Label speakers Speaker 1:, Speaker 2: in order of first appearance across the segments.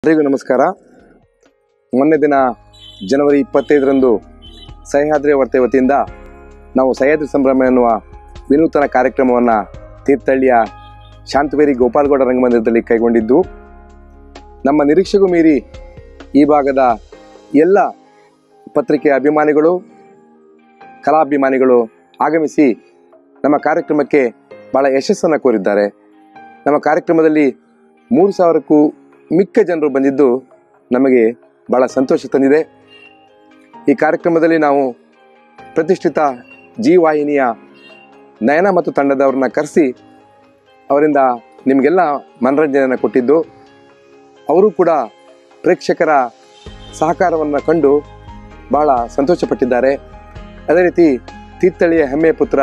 Speaker 1: ಎಲ್ರಿಗೂ ನಮಸ್ಕಾರ ಮೊನ್ನೆ ದಿನ ಜನವರಿ ಇಪ್ಪತ್ತೈದರಂದು ಸಹ್ಯಾದ್ರಿ ವಾರ್ತೆ ವತಿಯಿಂದ ನಾವು ಸಹ್ಯಾದ್ರಿ ಸಂಭ್ರಮ ಎನ್ನುವ ವಿನೂತನ ಕಾರ್ಯಕ್ರಮವನ್ನು ತೀರ್ಥಹಳ್ಳಿಯ ಶಾಂತವೇರಿ ಗೋಪಾಲಗೌಡ ರಂಗಮಂದಿರದಲ್ಲಿ ಕೈಗೊಂಡಿದ್ದು ನಮ್ಮ ನಿರೀಕ್ಷೆಗೂ ಮೀರಿ ಈ ಭಾಗದ ಎಲ್ಲ ಪತ್ರಿಕೆಯ ಅಭಿಮಾನಿಗಳು ಕಲಾಭಿಮಾನಿಗಳು ಆಗಮಿಸಿ ನಮ್ಮ ಕಾರ್ಯಕ್ರಮಕ್ಕೆ ಭಾಳ ಯಶಸ್ಸನ್ನು ಕೋರಿದ್ದಾರೆ ನಮ್ಮ ಕಾರ್ಯಕ್ರಮದಲ್ಲಿ ಮೂರು ಸಾವಿರಕ್ಕೂ ಮಿಕ್ಕ ಜನರು ಬಂದಿದ್ದು ನಮಗೆ ಭಾಳ ಸಂತೋಷ ತಂದಿದೆ ಈ ಕಾರ್ಯಕ್ರಮದಲ್ಲಿ ನಾವು ಪ್ರತಿಷ್ಠಿತ ಜಿ ವಾಹಿನಿಯ ನಯನ ಮತ್ತು ತಂಡದವ್ರನ್ನ ಕರೆಸಿ ಅವರಿಂದ ನಿಮಗೆಲ್ಲ ಮನರಂಜನೆಯನ್ನು ಕೊಟ್ಟಿದ್ದು ಅವರು ಕೂಡ ಪ್ರೇಕ್ಷಕರ ಸಹಕಾರವನ್ನು ಕಂಡು ಭಾಳ ಸಂತೋಷಪಟ್ಟಿದ್ದಾರೆ ಅದೇ ರೀತಿ ತೀರ್ಥಹಳ್ಳಿಯ ಹೆಮ್ಮೆಯ ಪುತ್ರ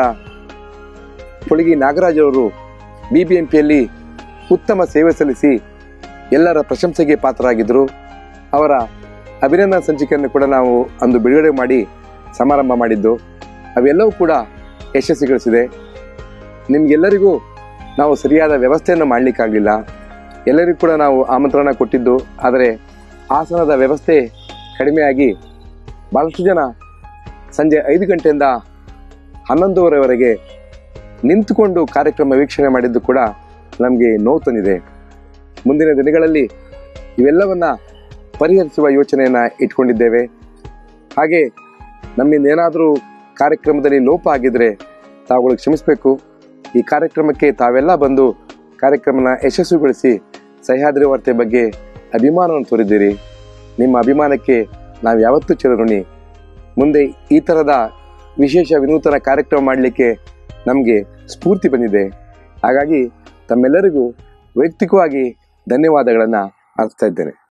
Speaker 1: ಪುಳಗಿ ನಾಗರಾಜ್ ಅವರು ಬಿ ಬಿ ಎಂ ಪಿಯಲ್ಲಿ ಉತ್ತಮ ಸೇವೆ ಸಲ್ಲಿಸಿ ಎಲ್ಲರ ಪ್ರಶಂಸೆಗೆ ಪಾತ್ರರಾಗಿದ್ದರು ಅವರ ಅಭಿನಂದನಾ ಸಂಚಿಕೆಯನ್ನು ಕೂಡ ನಾವು ಅಂದು ಬಿಡುಗಡೆ ಮಾಡಿ ಸಮಾರಂಭ ಮಾಡಿದ್ದು ಅವೆಲ್ಲವೂ ಕೂಡ ಯಶಸ್ವಿಗೊಳಿಸಿದೆ ನಿಮಗೆಲ್ಲರಿಗೂ ನಾವು ಸರಿಯಾದ ವ್ಯವಸ್ಥೆಯನ್ನು ಮಾಡಲಿಕ್ಕಾಗಲಿಲ್ಲ ಎಲ್ಲರಿಗೂ ಕೂಡ ನಾವು ಆಮಂತ್ರಣ ಕೊಟ್ಟಿದ್ದು ಆದರೆ ಆಸನದ ವ್ಯವಸ್ಥೆ ಕಡಿಮೆಯಾಗಿ ಭಾಳಷ್ಟು ಜನ ಸಂಜೆ ಐದು ಗಂಟೆಯಿಂದ ಹನ್ನೊಂದುವರೆವರೆಗೆ ನಿಂತುಕೊಂಡು ಕಾರ್ಯಕ್ರಮ ವೀಕ್ಷಣೆ ಮಾಡಿದ್ದು ಕೂಡ ನಮಗೆ ನೋವು ತಂದಿದೆ ಮುಂದಿನ ದಿನಗಳಲ್ಲಿ ಇವೆಲ್ಲವನ್ನ ಪರಿಹರಿಸುವ ಯೋಚನೆಯನ್ನು ಇಟ್ಕೊಂಡಿದ್ದೇವೆ ಹಾಗೆ ನಮ್ಮಿಂದ ಏನಾದರೂ ಕಾರ್ಯಕ್ರಮದಲ್ಲಿ ಲೋಪ ಆಗಿದ್ರೆ ತಾವುಗಳು ಕ್ಷಮಿಸಬೇಕು ಈ ಕಾರ್ಯಕ್ರಮಕ್ಕೆ ತಾವೆಲ್ಲ ಬಂದು ಕಾರ್ಯಕ್ರಮನ ಯಶಸ್ವಿಗೊಳಿಸಿ ಸಹ್ಯಾದ್ರಿ ವಾರ್ತೆ ಬಗ್ಗೆ ಅಭಿಮಾನವನ್ನು ತೋರಿದ್ದೀರಿ ನಿಮ್ಮ ಅಭಿಮಾನಕ್ಕೆ ನಾವು ಯಾವತ್ತೂ ಚಿರಋಣಿ ಮುಂದೆ ಈ ಥರದ ವಿಶೇಷ ವಿನೂತನ ಕಾರ್ಯಕ್ರಮ ಮಾಡಲಿಕ್ಕೆ ನಮಗೆ ಸ್ಫೂರ್ತಿ ಬಂದಿದೆ ಹಾಗಾಗಿ ತಮ್ಮೆಲ್ಲರಿಗೂ ವೈಯಕ್ತಿಕವಾಗಿ ಧನ್ಯವಾದಗಳನ್ನು ಅರ್ಪಿಸ್ತಾ ಇದ್ದೇನೆ